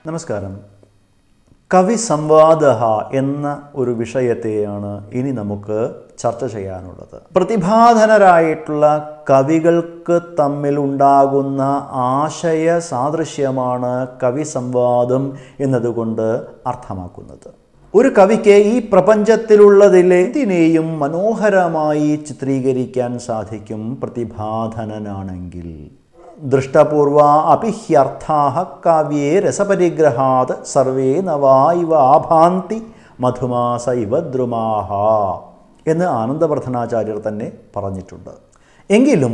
നമസ്കാരം കവി സംവാദ എന്ന ഒരു വിഷയത്തെയാണ് ഇനി നമുക്ക് ചർച്ച ചെയ്യാനുള്ളത് പ്രതിഭാധനരായിട്ടുള്ള കവികൾക്ക് തമ്മിലുണ്ടാകുന്ന ആശയ സാദൃശ്യമാണ് കവി സംവാദം എന്നതുകൊണ്ട് അർത്ഥമാക്കുന്നത് ഒരു കവിക്ക് ഈ പ്രപഞ്ചത്തിലുള്ളതിലെന്തിനേയും മനോഹരമായി ചിത്രീകരിക്കാൻ സാധിക്കും പ്രതിഭാധനനാണെങ്കിൽ ദൃഷ്ടപൂർവ അപിഹ്യർത്ഥാ കാവ്യേ രസപരിഗ്രഹാത് സർവേ നവാ ഇവ ആഭാന്തി മധുമാസ ഇവ ദ്രുമാഹ എന്ന് ആനന്ദവർദ്ധനാചാര്യർ തന്നെ പറഞ്ഞിട്ടുണ്ട് എങ്കിലും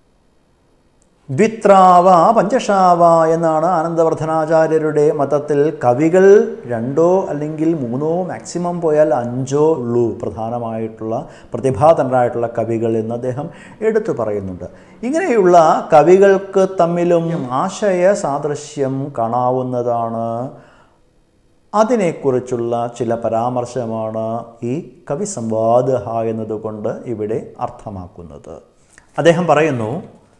ദ്വിത്രാവ പഞ്ചഷാവ എന്നാണ് ആനന്ദവർദ്ധനാചാര്യരുടെ മതത്തിൽ കവികൾ രണ്ടോ അല്ലെങ്കിൽ മൂന്നോ മാക്സിമം പോയാൽ അഞ്ചോ ഉള്ളൂ പ്രധാനമായിട്ടുള്ള പ്രതിഭാതനരായിട്ടുള്ള കവികൾ എന്ന് അദ്ദേഹം എടുത്തു പറയുന്നുണ്ട് ഇങ്ങനെയുള്ള കവികൾക്ക് തമ്മിലും ആശയ സാദൃശ്യം കാണാവുന്നതാണ് അതിനെക്കുറിച്ചുള്ള ചില പരാമർശമാണ് ഈ കവി സംവാദ എന്നതുകൊണ്ട് ഇവിടെ അർത്ഥമാക്കുന്നത് അദ്ദേഹം പറയുന്നു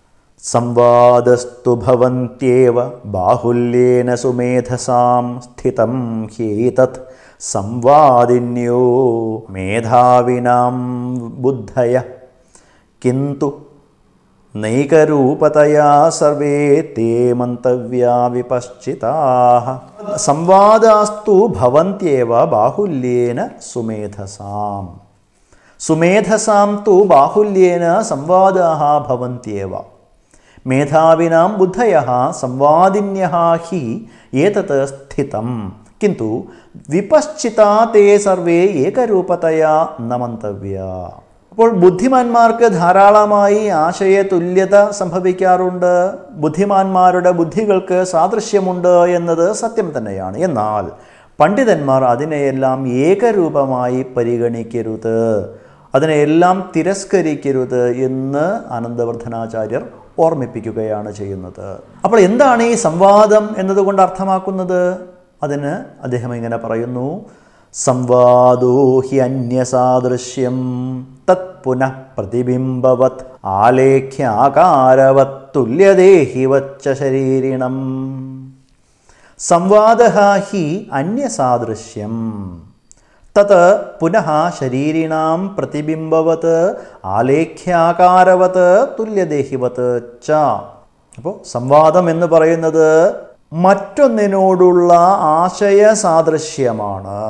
സംവാദസ്തു ഭവന്ത്യേവ ബാഹുല്യേന സുമേധസാം സ്ഥിതം ഹ്യേതത് സംവാദിന്യോ മേധാവിനാം ബുദ്ധയ കിന്തു നൈകരൂപതയാ സർവേ തേ മന്തവ്യാ വിപശ്ചിതാ സംവാദാസ്തു ഭവന്ത്യേവ ബാഹുല്യേന സുമേധസാം സുമേധസാം തു ബാഹുല്യേന സംവാദാः ഭവന്ത്യേവ മേധാവിനാം ബുദ്ധയः സംവാദിന്യः ഹി ഏതത് സ്ഥിതം കിന്തു വിപശ്ചിതാ തേ സർവേ ഏകരൂപതയാ നമന്തവ്യ അപ്പോൾ ബുദ്ധിമാന്മാർക്ക് ധാരാളമായി ആശയ തുല്യത സംഭവിക്കാറുണ്ട് ബുദ്ധിമാന്മാരുടെ ബുദ്ധികൾക്ക് സാദൃശ്യമുണ്ട് എന്നത് സത്യം തന്നെയാണ് എന്നാൽ പണ്ഡിതന്മാർ അതിനെയെല്ലാം ഏകരൂപമായി പരിഗണിക്കരുത് അതിനെയെല്ലാം തിരസ്കരിക്കരുത് എന്ന് ആനന്ദവർദ്ധനാചാര്യർ ഓർമ്മിപ്പിക്കുകയാണ് ചെയ്യുന്നത് അപ്പോൾ എന്താണ് ഈ സംവാദം എന്നതുകൊണ്ട് അർത്ഥമാക്കുന്നത് അതിന് അദ്ദേഹം ഇങ്ങനെ പറയുന്നു സംവാദോ ഹി അന്യസാദൃശ്യം തത് പുനഃ പ്രതിബിംബവത് ആലേഖ്യാകാരവത് തുല്യദേഹി വച്ച ശരീരിണം സംവാദ ഹി അന്യസാദൃശ്യം തത് പുനഃ ശരീരിണാം പ്രതിബിംബവത് ആലേഖ്യാകാരവത് തുല്യദേഹിവത് ച അപ്പോൾ സംവാദം എന്ന് പറയുന്നത് മറ്റൊന്നിനോടുള്ള ആശയ സാദൃശ്യമാണ്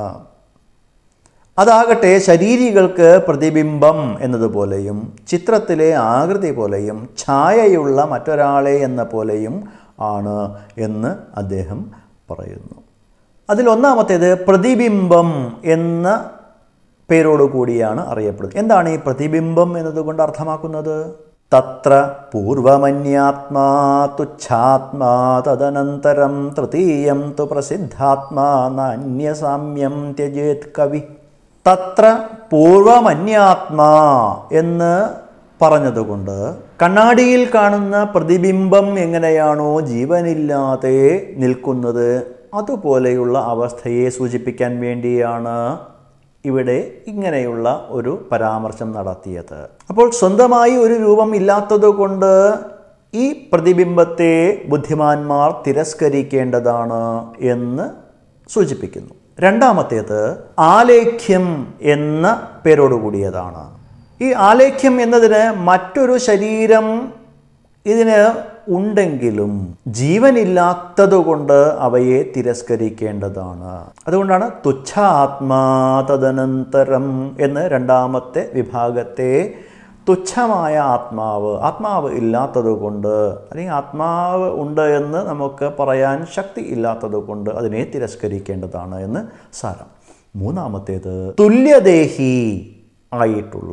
അതാകട്ടെ ശരീരികൾക്ക് പ്രതിബിംബം എന്നതുപോലെയും ചിത്രത്തിലെ ആകൃതി പോലെയും ഛായയുള്ള മറ്റൊരാളെ എന്ന പോലെയും ആണ് എന്ന് അദ്ദേഹം പറയുന്നു അതിലൊന്നാമത്തേത് പ്രതിബിംബം എന്ന പേരോടുകൂടിയാണ് അറിയപ്പെടുന്നത് എന്താണ് ഈ പ്രതിബിംബം എന്നതുകൊണ്ട് അർത്ഥമാക്കുന്നത് തത്ര പൂർവമന്യാത്മാ തുച്ഛാത്മാ തദനന്തരം തൃതീയം തു പ്രസിദ്ധാത്മാ നാന്യസാമ്യം ത്യജേത് കവി തത്ര പൂർവമന്യാത്മാ എന്ന് പറഞ്ഞതുകൊണ്ട് കണ്ണാടിയിൽ കാണുന്ന പ്രതിബിംബം എങ്ങനെയാണോ ജീവനില്ലാതെ നിൽക്കുന്നത് അതുപോലെയുള്ള അവസ്ഥയെ സൂചിപ്പിക്കാൻ വേണ്ടിയാണ് ഇവിടെ ഇങ്ങനെയുള്ള ഒരു പരാമർശം നടത്തിയത് അപ്പോൾ സ്വന്തമായി ഒരു രൂപം ഇല്ലാത്തതുകൊണ്ട് ഈ പ്രതിബിംബത്തെ ബുദ്ധിമാന്മാർ തിരസ്കരിക്കേണ്ടതാണ് എന്ന് സൂചിപ്പിക്കുന്നു രണ്ടാമത്തേത് ആലേഖ്യം എന്ന പേരോടുകൂടിയതാണ് ഈ ആലേഖ്യം എന്നതിന് മറ്റൊരു ശരീരം ഇതിന് ഉണ്ടെങ്കിലും ജീവനില്ലാത്തതുകൊണ്ട് അവയെ തിരസ്കരിക്കേണ്ടതാണ് അതുകൊണ്ടാണ് തുച്ഛാത്മാ തദനന്തരം എന്ന് രണ്ടാമത്തെ വിഭാഗത്തെ തുച്ഛമായ ആത്മാവ് ആത്മാവ് ഇല്ലാത്തതുകൊണ്ട് അല്ലെങ്കിൽ ആത്മാവ് ഉണ്ട് എന്ന് നമുക്ക് പറയാൻ ശക്തി ഇല്ലാത്തതുകൊണ്ട് അതിനെ തിരസ്കരിക്കേണ്ടതാണ് എന്ന് സാരം മൂന്നാമത്തേത് തുല്യദേഹി ആയിട്ടുള്ള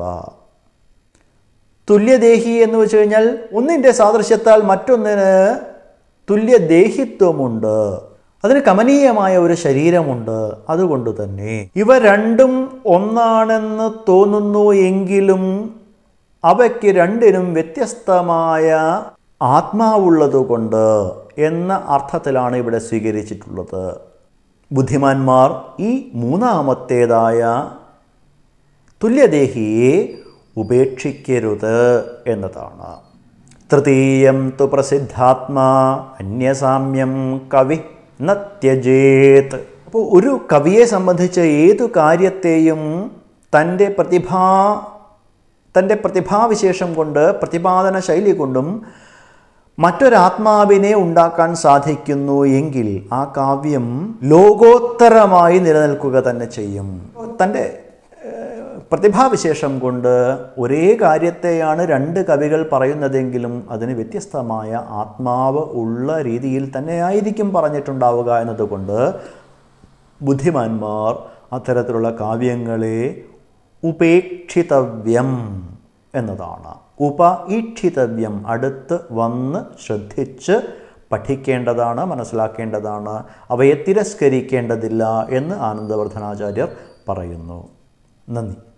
തുല്യദേഹി എന്ന് വെച്ച് കഴിഞ്ഞാൽ ഒന്നിൻ്റെ സാദൃശ്യത്താൽ മറ്റൊന്നിന് തുല്യദേഹിത്വമുണ്ട് അതിന് കമനീയമായ ഒരു ശരീരമുണ്ട് അതുകൊണ്ട് തന്നെ ഇവ രണ്ടും ഒന്നാണെന്ന് തോന്നുന്നു എങ്കിലും അവയ്ക്ക് രണ്ടിനും വ്യത്യസ്തമായ ആത്മാവുള്ളതുകൊണ്ട് എന്ന അർത്ഥത്തിലാണ് ഇവിടെ സ്വീകരിച്ചിട്ടുള്ളത് ബുദ്ധിമാന്മാർ ഈ മൂന്നാമത്തേതായ തുല്യദേഹിയെ ഉപേക്ഷിക്കരുത് എന്നതാണ് തൃതീയം തു പ്രസിദ്ധാത്മാ അന്യസാമ്യം കവി ന ത്യജേത് അപ്പോൾ ഒരു കവിയെ സംബന്ധിച്ച് ഏതു കാര്യത്തെയും തൻ്റെ പ്രതിഭാ തൻ്റെ പ്രതിഭാവിശേഷം കൊണ്ട് പ്രതിപാദന ശൈലി കൊണ്ടും മറ്റൊരാത്മാവിനെ ഉണ്ടാക്കാൻ സാധിക്കുന്നു എങ്കിൽ ആ കാവ്യം ലോകോത്തരമായി നിലനിൽക്കുക തന്നെ ചെയ്യും തൻ്റെ ഏഹ്, പ്രതിഭാവിശേഷം കൊണ്ട് ഒരേ കാര്യത്തെയാണ് രണ്ട് കവികൾ പറയുന്നതെങ്കിലും അതിന് വ്യത്യസ്തമായ ആത്മാവ് ഉള്ള രീതിയിൽ തന്നെ ആയിരിക്കും പറഞ്ഞിട്ടുണ്ടാവുക എന്നതുകൊണ്ട് ബുദ്ധിമാന്മാർ അത്തരത്തിലുള്ള കാവ്യങ്ങളെ ഉപേക്ഷിതവ്യം എന്നതാണ് ഉപ ഈക്ഷിതവ്യം അടുത്ത് വന്ന് ശ്രദ്ധിച്ച് പഠിക്കേണ്ടതാണ് മനസ്സിലാക്കേണ്ടതാണ് അവയെ തിരസ്കരിക്കേണ്ടതില്ല എന്ന് ആനന്ദവർദ്ധനാചാര്യർ പറയുന്നു നന്ദി